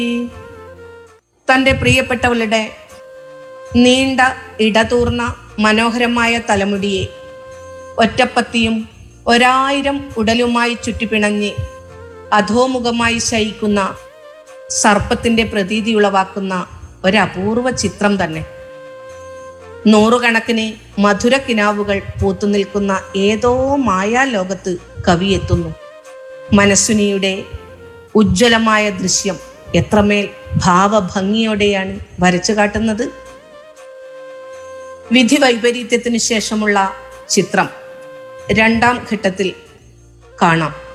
തൻ്റെ പ്രിയപ്പെട്ടവളുടെ നീണ്ട ഇടതൂർന്ന മനോഹരമായ തലമുടിയെ ഒറ്റപ്പത്തിയും ഒരായിരം ഉടലുമായി ചുറ്റിപ്പിണഞ്ഞ് അധോമുഖമായി ശയിക്കുന്ന സർപ്പത്തിന്റെ പ്രതീതി ഉളവാക്കുന്ന ഒരപൂർവ ചിത്രം തന്നെ നൂറുകണക്കിന് മധുര കിനാവുകൾ പൂത്തുനിൽക്കുന്ന ഏതോ മായാലോകത്ത് കവി എത്തുന്നു മനസ്സുനിയുടെ ഉജ്ജ്വലമായ ദൃശ്യം എത്രമേൽ ഭാവഭംഗിയോടെയാണ് വരച്ചു കാട്ടുന്നത് വിധി വൈപരീത്യത്തിന് ശേഷമുള്ള ചിത്രം രണ്ടാം ഘട്ടത്തിൽ കാണാം